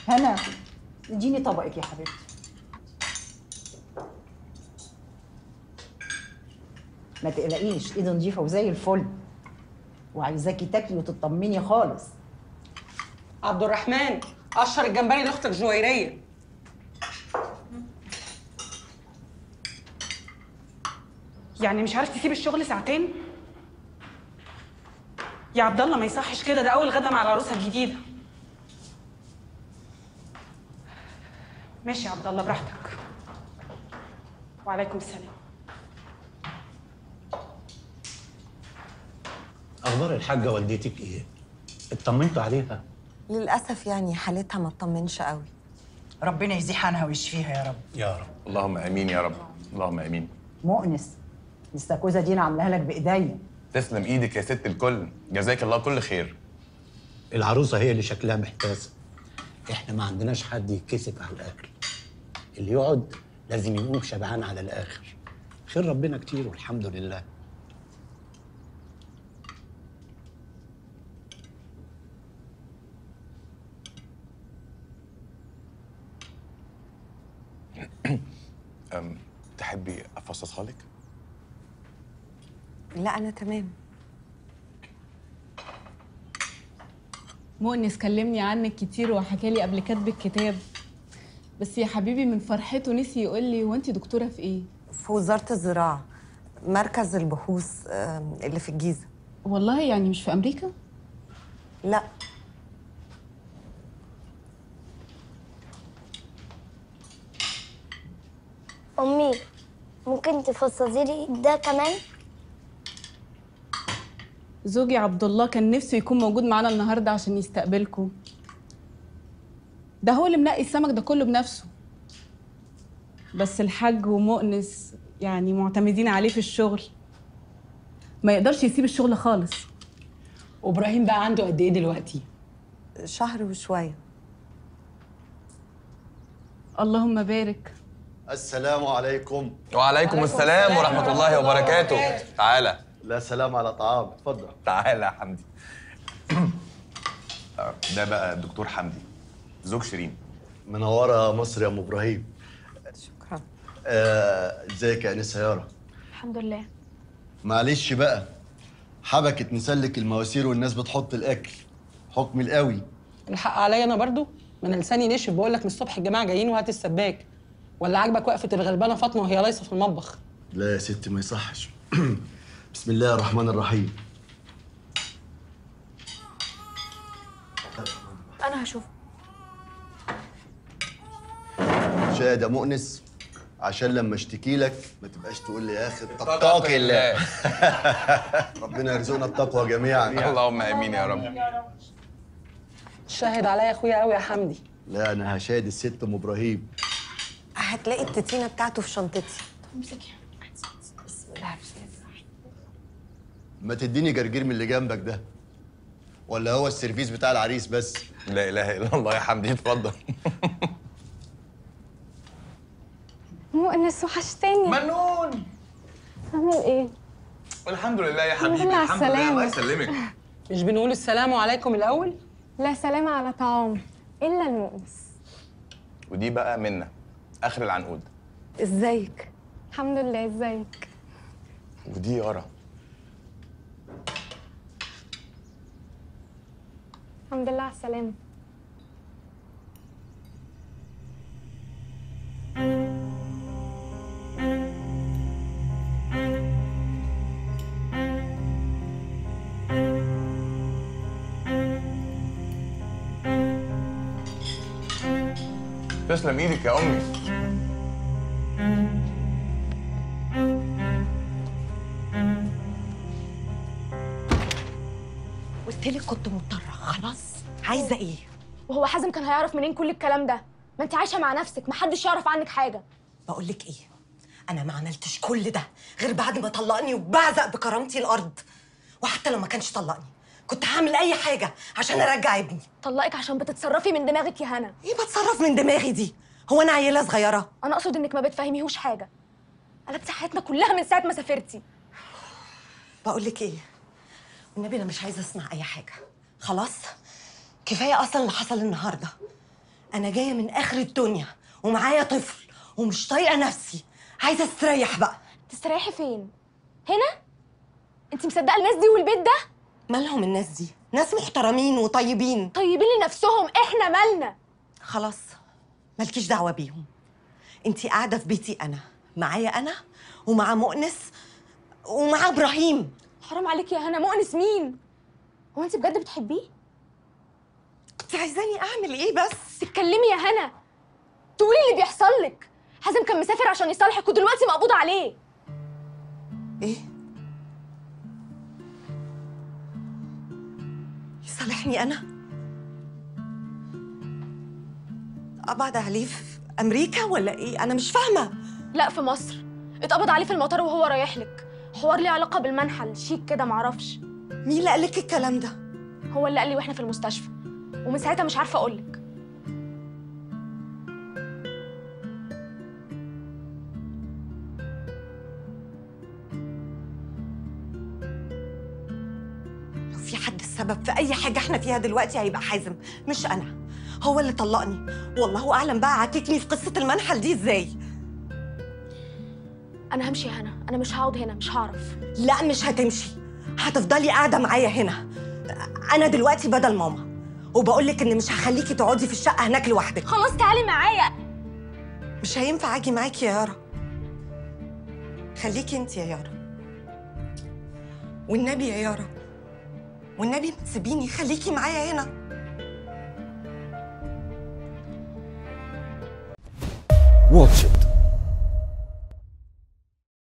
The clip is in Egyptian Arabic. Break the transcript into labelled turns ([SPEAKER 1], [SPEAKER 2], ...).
[SPEAKER 1] هنا اديني طبقك يا حبيبتي ما تقلقيش ايد نضيفه وزي الفل وعايزاكي تاكلي وتطمني خالص
[SPEAKER 2] عبد الرحمن قشر الجمبري لاختك جويريه
[SPEAKER 3] يعني مش عارف تسيب الشغل ساعتين يا عبد الله ما يصحش كده ده اول غدا مع العروسه الجديده ماشي يا عبد الله براحتك وعليكم السلام
[SPEAKER 4] اخبار الحاجه والدتك ايه اطمنتوا عليها
[SPEAKER 5] للأسف يعني حالتها ما تطمنش قوي
[SPEAKER 1] ربنا يزيح عنها ويشفيها يا رب
[SPEAKER 4] يا رب
[SPEAKER 6] اللهم امين يا رب اللهم امين
[SPEAKER 1] مؤنس الاستاكوزا دي انا عاملاها لك بايديا
[SPEAKER 6] تسلم ايدك يا ست الكل جزاك الله كل خير
[SPEAKER 4] العروسه هي اللي شكلها محتاسه احنا ما عندناش حد يتكسف على الاكل اللي يقعد لازم يقوم شبعان على الاخر خير ربنا كتير والحمد لله
[SPEAKER 6] أم تحبي افصصها لك
[SPEAKER 5] لا أنا تمام
[SPEAKER 7] مؤنس كلمني عنك كتير وحكى لي قبل كتب الكتاب بس يا حبيبي من فرحته نسي يقول لي هو انت دكتوره في ايه
[SPEAKER 5] في وزارة الزراعة مركز البحوث آم، اللي في الجيزة
[SPEAKER 7] والله يعني مش في امريكا
[SPEAKER 5] لا
[SPEAKER 8] أمي ممكن تفصلي لي ده كمان؟
[SPEAKER 7] زوجي عبد الله كان نفسه يكون موجود معانا النهارده عشان يستقبلكم ده هو اللي منقي السمك ده كله بنفسه بس الحاج ومؤنس يعني معتمدين عليه في الشغل ما يقدرش يسيب الشغل خالص
[SPEAKER 2] وابراهيم بقى عنده قد ايه دلوقتي
[SPEAKER 5] شهر وشوية
[SPEAKER 7] اللهم بارك
[SPEAKER 9] السلام عليكم
[SPEAKER 6] وعليكم السلام ورحمه الله وبركاته تعالى
[SPEAKER 9] لا سلام على طعام اتفضل
[SPEAKER 6] تعالى يا حمدي آه، ده بقى الدكتور حمدي زوج شيرين
[SPEAKER 9] منوره مصر يا ام ابراهيم
[SPEAKER 5] شكرا
[SPEAKER 9] آه، ازيك يا انسه يارا
[SPEAKER 8] الحمد لله
[SPEAKER 9] معلش بقى حبكت نسلك المواسير والناس بتحط الاكل حكم القوي
[SPEAKER 2] الحق عليا انا برضو ما انا لساني نشف بقول لك من الصبح الجماعه جايين وهات السباك ولا عاجبك وقفه الغلبانه فاطمه وهي لايصه في المطبخ
[SPEAKER 9] لا يا ستي ما يصحش بسم الله الرحمن الرحيم
[SPEAKER 8] أنا هشوف
[SPEAKER 9] شاهد يا مؤنس عشان لما اشتكي لك ما تبقاش تقول لي يا اخي اتقاك الله ربنا يرزقنا التقوى جميعا
[SPEAKER 6] اللهم امين يا رب
[SPEAKER 2] شاهد عليا اخويا قوي يا حمدي
[SPEAKER 9] لا انا هشاهد الست ام ابراهيم
[SPEAKER 5] هتلاقي التتينة بتاعته في شنطتي
[SPEAKER 8] امسكي
[SPEAKER 5] بسم الله الرحمن الرحيم
[SPEAKER 9] ما تديني جرجير من اللي جنبك ده ولا هو السيرفيس بتاع العريس بس
[SPEAKER 6] لا اله الا الله يا حمدي اتفضل
[SPEAKER 8] مؤنس وحشتني
[SPEAKER 6] منون
[SPEAKER 8] عامل إيه؟
[SPEAKER 6] الحمد لله يا
[SPEAKER 8] الحمد
[SPEAKER 6] حبيبي
[SPEAKER 8] لله على
[SPEAKER 6] الحمد لله
[SPEAKER 8] السلامة.
[SPEAKER 6] الله يسلمك
[SPEAKER 2] مش بنقول السلام عليكم الاول
[SPEAKER 8] لا سلامة على طعام إلا المؤنس
[SPEAKER 6] ودي بقى منا اخر العنقود
[SPEAKER 5] ازيك
[SPEAKER 8] الحمد لله ازيك
[SPEAKER 6] ودي يارا
[SPEAKER 8] الحمد لله على السلامة
[SPEAKER 6] تسلم ايدك يا امي
[SPEAKER 5] قلت لك كنت مضطرة خلاص عايزة ايه
[SPEAKER 8] وهو حازم كان هيعرف منين كل الكلام ده؟ ما انت عايشة مع نفسك محدش يعرف عنك حاجة
[SPEAKER 5] بقول لك ايه انا ما عملتش كل ده غير بعد ما طلقني وبعزق بكرامتي الارض وحتى لو ما كانش طلقني كنت هعمل اي حاجه عشان ارجع ابني
[SPEAKER 8] طلقك عشان بتتصرفي من دماغك يا هنا
[SPEAKER 5] ايه بتصرف من دماغي دي هو انا عيله صغيره
[SPEAKER 8] انا اقصد انك ما بتفهميهوش حاجة قلبتي حياتنا كلها من ساعة ما سافرتي
[SPEAKER 5] بقول لك ايه والنبي انا مش عايزه اسمع اي حاجه خلاص كفايه اصلا اللي حصل النهارده انا جايه من اخر الدنيا ومعايا طفل ومش طايقه نفسي عايزه استريح بقى
[SPEAKER 8] تستريحي فين هنا انت مصدقه الناس دي والبيت ده
[SPEAKER 5] مالهم الناس دي ناس محترمين وطيبين
[SPEAKER 8] طيبين لنفسهم احنا مالنا
[SPEAKER 5] خلاص مالكيش دعوه بيهم انتي قاعده في بيتي انا معايا انا ومع مؤنس ومع ابراهيم
[SPEAKER 8] حرام عليك يا هنا مؤنس مين هو انت بجد بتحبيه
[SPEAKER 5] كنت عايزاني اعمل ايه بس
[SPEAKER 8] تتكلمي يا هنا تقولي اللي بيحصل لك حازم كان مسافر عشان يصالحك ودلوقتي مقبوض عليه
[SPEAKER 5] ايه يصالحني انا ابعد عليه في امريكا ولا ايه انا مش فاهمه
[SPEAKER 8] لا في مصر اتقبض عليه في المطار وهو رايح لك حوار ليه علاقه بالمنحل شيك كده معرفش
[SPEAKER 5] مين اللي قالك الكلام ده
[SPEAKER 8] هو اللي قال لي واحنا في المستشفى ومن ساعتها مش عارفه اقول لك
[SPEAKER 5] لو في حد السبب في اي حاجه احنا فيها دلوقتي هيبقى حازم مش انا هو اللي طلقني والله اعلم بقى عاككني في قصه المنحل دي ازاي
[SPEAKER 8] انا همشي يا هنا انا مش هقعد هنا مش هعرف
[SPEAKER 5] لا مش هتمشي هتفضلي قاعده معايا هنا انا دلوقتي بدل ماما وبقول لك ان مش هخليكي تقعدي في الشقه هناك لوحدك
[SPEAKER 8] خلاص تعالي معايا
[SPEAKER 5] مش هينفع اجي معاكي يا يارا خليكي انت يا يارا والنبي يا يارا والنبي ما تسيبيني خليكي معايا هنا
[SPEAKER 10] واتش إت